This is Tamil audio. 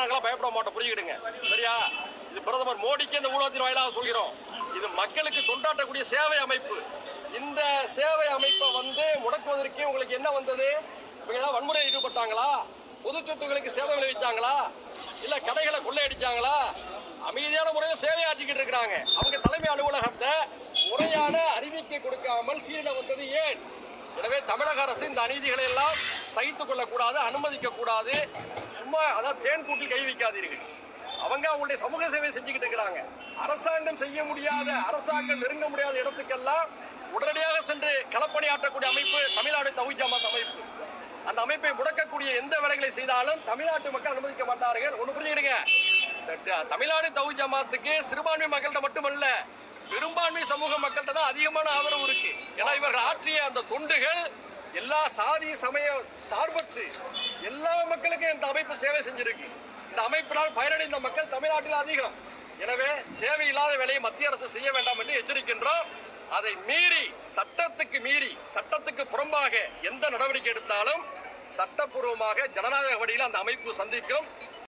நாங்களாம் பயப்பட மாட்டோம் புரிஞ்சுக்கிடுங்க சரியா இது பிரதமர் மோடிக்கு இந்த ஊடகத்தின் வாயிலாக சொல்கிறோம் இது மக்களுக்கு தொண்டாற்றக்கூடிய சேவை அமைப்பு இந்த சேவை அமைப்பை வந்து முடக்குவதற்கு உங்களுக்கு என்ன வந்தது இவங்க ஏதாவது வன்முறையில் ஈடுபட்டாங்களா பொது சொத்துக்களுக்கு சேவை விளைவிச்சாங்களா இல்ல கடைகளை கொள்ளையடிச்சாங்களா அமைதியான முறையில் சேவை ஆற்றிக்கிட்டு இருக்கிறாங்க அவங்க தலைமை அலுவலகத்தை முறையான அறிவிக்கை கொடுக்காமல் சீரிட வந்தது ஏன் எனவே தமிழக அரசு இந்த அநீதிகளை எல்லாம் சகித்துக் கொள்ளக்கூடாது அனுமதிக்க கூடாது சும்மா அதாவது தேன் கூட்டில் கை வைக்காதீர்கள் அவங்க அவங்களுடைய சமூக சேவை செஞ்சுக்கிட்டு இருக்கிறாங்க அரசாங்கம் செய்ய முடியாத அரசாங்கம் நெருங்க முடியாத இடத்துக்கெல்லாம் உடனடியாக சென்று களப்பணியாற்றக்கூடிய அமைப்பு தமிழ்நாடு தௌஹீத் ஜமாத் அமைப்பு அந்த அமைப்பை முடக்கக்கூடிய எந்த வேலைகளை செய்தாலும் தமிழ்நாட்டு மக்கள் அனுமதிக்க மாட்டார்கள் ஒண்ணு புரிஞ்சுக்கிடுங்க இந்த த- தமிழ்நாடு தௌஹீத் ஜமாத்துக்கு சிறுபான்மை மக்கள்கிட்ட மட்டுமல்ல பெரும்பான்மை சமூக மக்கள்கிட்ட தான் அதிகமான ஆதரவு இருக்கு ஏன்னா இவர்கள் ஆற்றிய அந்த தொண்டுகள் எல்லா சாதி சமய சார்பற்று எல்லா மக்களுக்கும் இந்த அமைப்பு சேவை செஞ்சிருக்கு இந்த அமைப்பினால் பயனடைந்த மக்கள் தமிழ்நாட்டில் அதிகம் எனவே தேவையில்லாத வேலையை மத்திய அரசு செய்ய வேண்டாம் என்று எச்சரிக்கின்றோம் அதை மீறி சட்டத்துக்கு மீறி சட்டத்துக்கு புறம்பாக எந்த நடவடிக்கை எடுத்தாலும் சட்டப்பூர்வமாக ஜனநாயக வழியில் அந்த அமைப்பு சந்திக்கும்